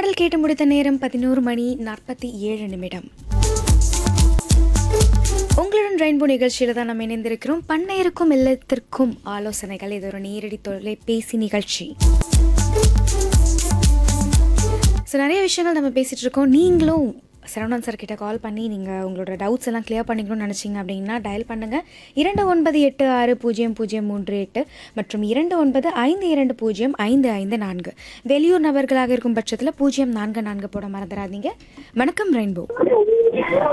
பாடல் கேட்டு முடித்த நேரம் பதினோரு மணி நாற்பத்தி ஏழு நிமிடம் உங்களுடன் ரெயின்போ நிகழ்ச்சியில் தான் நம்ம இணைந்திருக்கிறோம் பண்ணையருக்கும் இல்லத்திற்கும் ஆலோசனைகள் இது ஒரு நேரடி தொலைபேசி நிகழ்ச்சி ஸோ நிறைய விஷயங்கள் நம்ம பேசிகிட்டு இருக்கோம் நீங்களும் சரவணன் சார் கிட்ட கால் பண்ணி நீங்கள் உங்களோட டவுட்ஸ் எல்லாம் கிளியர் பண்ணிக்கணும்னு நினச்சிங்க அப்படின்னா டயல் பண்ணுங்கள் இரண்டு ஒன்பது எட்டு ஆறு பூஜ்ஜியம் பூஜ்ஜியம் மூன்று எட்டு மற்றும் இரண்டு ஒன்பது ஐந்து இரண்டு பூஜ்ஜியம் ஐந்து ஐந்து நான்கு வெளியூர் நபர்களாக இருக்கும் பட்சத்தில் பூஜ்ஜியம் நான்கு நான்கு போட மறந்துடாதீங்க வணக்கம் ரெயின்போ